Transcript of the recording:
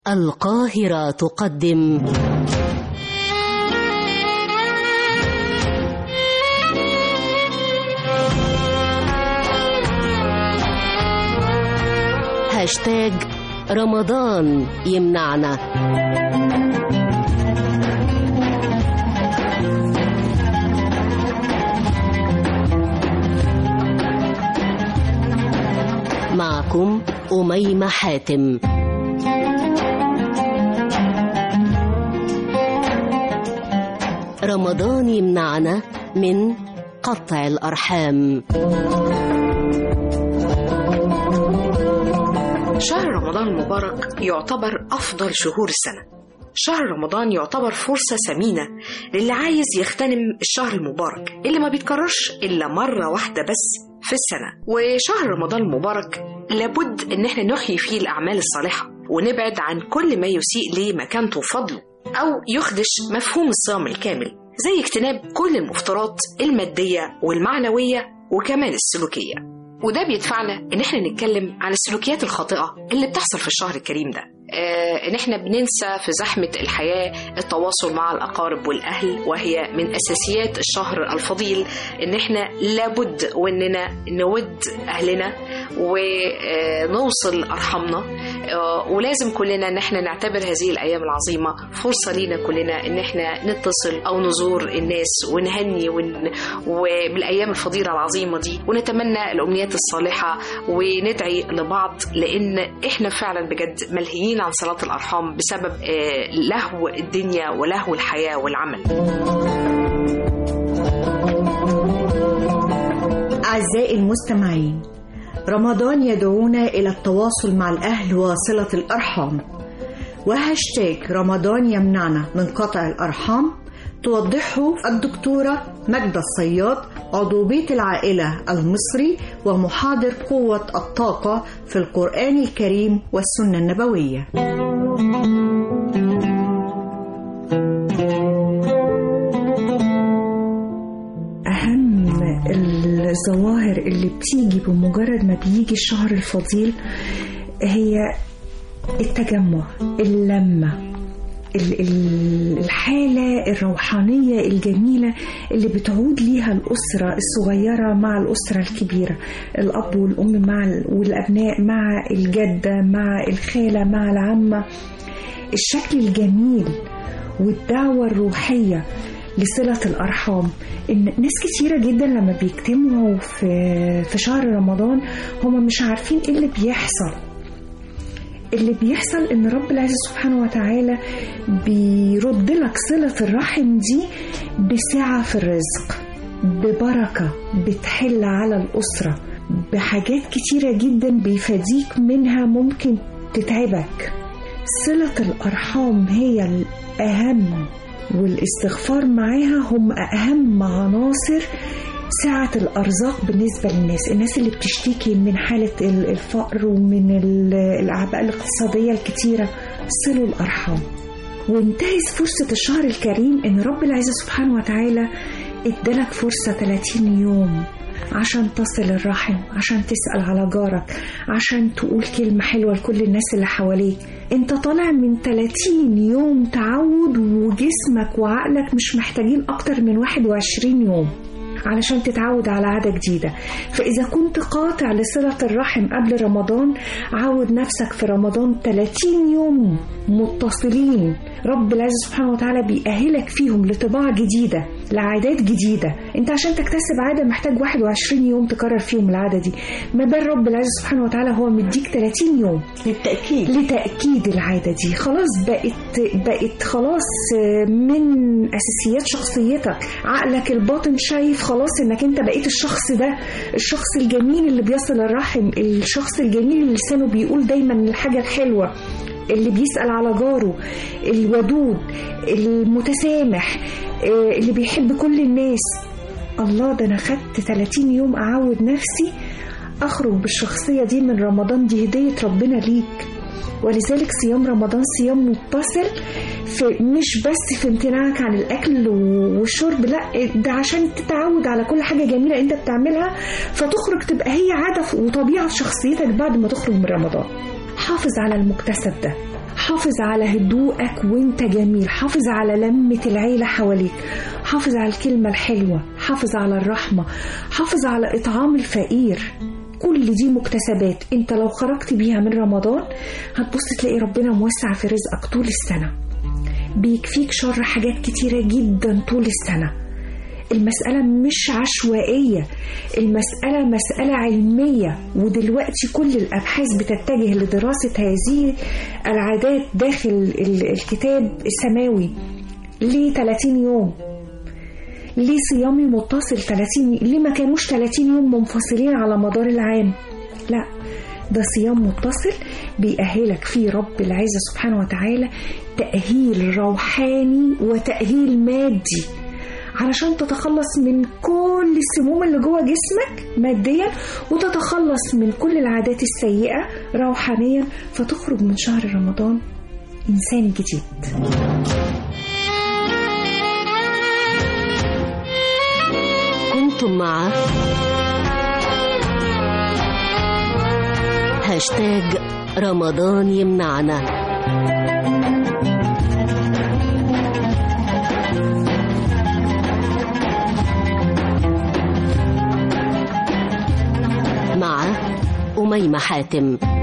القاهرة تقدم هاشتاج رمضان يمنعنا معكم أميمة حاتم رمضان يمنعنا من قطع الأرحام شهر رمضان المبارك يعتبر أفضل شهور السنة شهر رمضان يعتبر فرصة ثمينة للي عايز يغتنم الشهر المبارك اللي ما بيتكررش إلا مرة واحدة بس في السنة وشهر رمضان المبارك لابد إن احنا نحيي فيه الأعمال الصالحة ونبعد عن كل ما يسيء لمكانته وفضله أو يخدش مفهوم الصيام الكامل زي اجتناب كل المفترات المادية والمعنوية وكمان السلوكية وده بيدفعنا ان احنا نتكلم عن السلوكيات الخاطئه اللي بتحصل في الشهر الكريم ده آه ان احنا بننسى في زحمه الحياه التواصل مع الاقارب والاهل وهي من اساسيات الشهر الفضيل ان احنا لابد واننا نود اهلنا ونوصل ارحامنا آه ولازم كلنا ان احنا نعتبر هذه الايام العظيمه فرصه لينا كلنا ان احنا نتصل او نزور الناس ونهني ون... وبالايام الفضيله العظيمه دي ونتمنى الامنيات الصالحه وندعي لبعض لان احنا فعلا بجد ملهيين عن صلاه الارحام بسبب آه لهو الدنيا ولهو الحياه والعمل أعزائي المستمعين رمضان يدعونا إلى التواصل مع الأهل وصلة الأرحام وهاشتاج رمضان يمنعنا من قطع الأرحام توضحه الدكتورة ماجدة الصياد عضو بيت العائلة المصري ومحاضر قوة الطاقة في القرآن الكريم والسنة النبوية أهم الظواهر اللي بتيجي بمجرد ما بيجي الشهر الفضيل هي التجمع اللمة الحالة الروحانية الجميلة اللي بتعود ليها الأسرة الصغيرة مع الأسرة الكبيرة الأب والأم مع والأبناء مع الجدة مع الخالة مع العمة الشكل الجميل والدعوة الروحية لصلة الأرحام إن ناس كتيرة جدا لما بيجتمعوا في في شهر رمضان هما مش عارفين إيه اللي بيحصل اللي بيحصل إن رب العزة سبحانه وتعالى بيرد لك صلة الرحم دي بسعة في الرزق ببركة بتحل على الأسرة بحاجات كتيرة جدا بيفاديك منها ممكن تتعبك صلة الأرحام هي الأهم والاستغفار معاها هم أهم عناصر سعة الأرزاق بالنسبة للناس الناس اللي بتشتكي من حالة الفقر ومن الأعباء الاقتصادية الكتيرة صلوا الأرحام وانتهز فرصة الشهر الكريم إن رب العزة سبحانه وتعالى ادالك فرصة 30 يوم عشان تصل الرحم عشان تسأل على جارك عشان تقول كلمة حلوة لكل الناس اللي حواليك انت طالع من 30 يوم تعود وجسمك وعقلك مش محتاجين اكتر من 21 يوم علشان تتعود على عادة جديدة فإذا كنت قاطع لصلة الرحم قبل رمضان عود نفسك في رمضان 30 يوم متصلين رب العزة سبحانه وتعالى بيأهلك فيهم لطباع جديدة لعادات جديدة انت عشان تكتسب عادة محتاج 21 يوم تكرر فيهم العادة دي ما بال رب العزة سبحانه وتعالى هو مديك 30 يوم للتأكيد لتأكيد العادة دي خلاص بقت بقت خلاص من أساسيات شخصيتك عقلك الباطن شايف خلاص انك انت بقيت الشخص ده الشخص الجميل اللي بيصل الرحم الشخص الجميل اللي لسانه بيقول دايما الحاجة الحلوة اللي بيسأل على جاره الودود المتسامح اللي بيحب كل الناس الله ده انا خدت 30 يوم اعود نفسي اخرج بالشخصية دي من رمضان دي هدية ربنا ليك ولذلك صيام رمضان صيام متصل في مش بس في امتناعك عن الاكل والشرب لا ده عشان تتعود على كل حاجه جميله انت بتعملها فتخرج تبقى هي عاده وطبيعه في شخصيتك بعد ما تخرج من رمضان حافظ على المكتسب ده حافظ على هدوءك وانت جميل حافظ على لمة العيلة حواليك حافظ على الكلمة الحلوة حافظ على الرحمة حافظ على إطعام الفقير كل دي مكتسبات انت لو خرجت بيها من رمضان هتبص تلاقي ربنا موسع في رزقك طول السنة بيكفيك شر حاجات كتيرة جدا طول السنة المسألة مش عشوائية المسألة مسألة علمية ودلوقتي كل الأبحاث بتتجه لدراسة هذه العادات داخل ال- الكتاب السماوي ليه 30 يوم ليه صيامي متصل 30 ليه ما كانوش 30 يوم منفصلين على مدار العام لا ده صيام متصل بيأهلك فيه رب العزة سبحانه وتعالى تأهيل روحاني وتأهيل مادي علشان تتخلص من كل السموم اللي جوه جسمك ماديا وتتخلص من كل العادات السيئة روحانيا فتخرج من شهر رمضان إنسان جديد كنتم مع هاشتاج رمضان يمنعنا مع أميمة حاتم